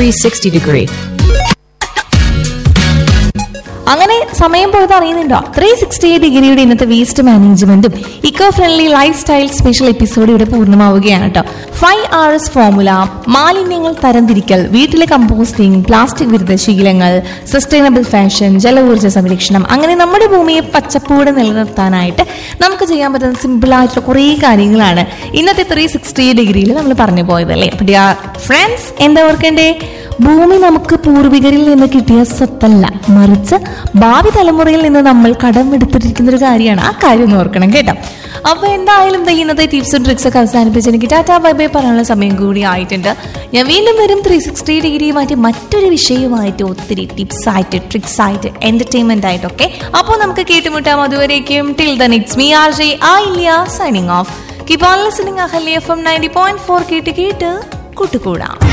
360 degree. അങ്ങനെ സമയം പോയത് അറിയുന്നുണ്ടോ ത്രീ സിക്സ്റ്റി ഡിഗ്രിയുടെ ഇന്നത്തെ വേസ്റ്റ് മാനേജ്മെന്റും eco friendly lifestyle special episode ഇവിടെ പൂർണ്ണമാവുകയാണ് കേട്ടോ ഫൈവ് ആർസ് ഫോർമുല മാലിന്യങ്ങൾ തരംതിരിക്കൽ വീട്ടിലെ കമ്പോസ്റ്റിംഗ് പ്ലാസ്റ്റിക് വിരുദ്ധ ശീലങ്ങൾ സസ്റ്റൈനബിൾ ഫാഷൻ ജലഊർജ്ജ സംരക്ഷണം അങ്ങനെ നമ്മുടെ ഭൂമിയെ പച്ചപ്പോടെ നിലനിർത്താനായിട്ട് നമുക്ക് ചെയ്യാൻ പറ്റുന്ന സിമ്പിൾ ആയിട്ടുള്ള കുറേ കാര്യങ്ങളാണ് ഇന്നത്തെ ത്രീ സിക്സ്റ്റി ഡിഗ്രിയിൽ നമ്മൾ പറഞ്ഞു പോയതല്ലേ ഫ്രണ്ട്സ് എന്താ ഓർക്കണ്ടേ ഭൂമി നമുക്ക് പൂർവികരിൽ നിന്ന് കിട്ടിയ സ്വത്തല്ല മറിച്ച് ഭാവി തലമുറയിൽ നിന്ന് നമ്മൾ കടം എടുത്തിരിക്കുന്ന ഒരു കാര്യമാണ് ആ കാര്യം ഒന്ന് ഓർക്കണം കേട്ടോ അപ്പൊ എന്തായാലും ദേ ഇന്നത്തെ ടിപ്സും ട്രിക്സ് ഒക്കെ അവസാനിപ്പിച്ച് എനിക്ക് ടാറ്റാ ബൈ ബൈ പറയാനുള്ള സമയം കൂടി ആയിട്ടുണ്ട് ഞാൻ വീണ്ടും വരും ത്രീ സിക്സ്റ്റി ഡിഗ്രി മാറ്റി മറ്റൊരു വിഷയമായിട്ട് ഒത്തിരി ടിപ്സ് ആയിട്ട് ട്രിക്സ് ആയിട്ട് എന്റർടൈൻമെന്റ് ആയിട്ടൊക്കെ അപ്പോൾ നമുക്ക് കേട്ടുമുട്ടാം അതുവരേക്കും till the next me R J ആ ഇല്ല സൈനിങ് ഓഫ് കിബാൽ listening Ahalya F M ninety point four കേട്ട് കേട്ട് കൂട്ടുകൂടാം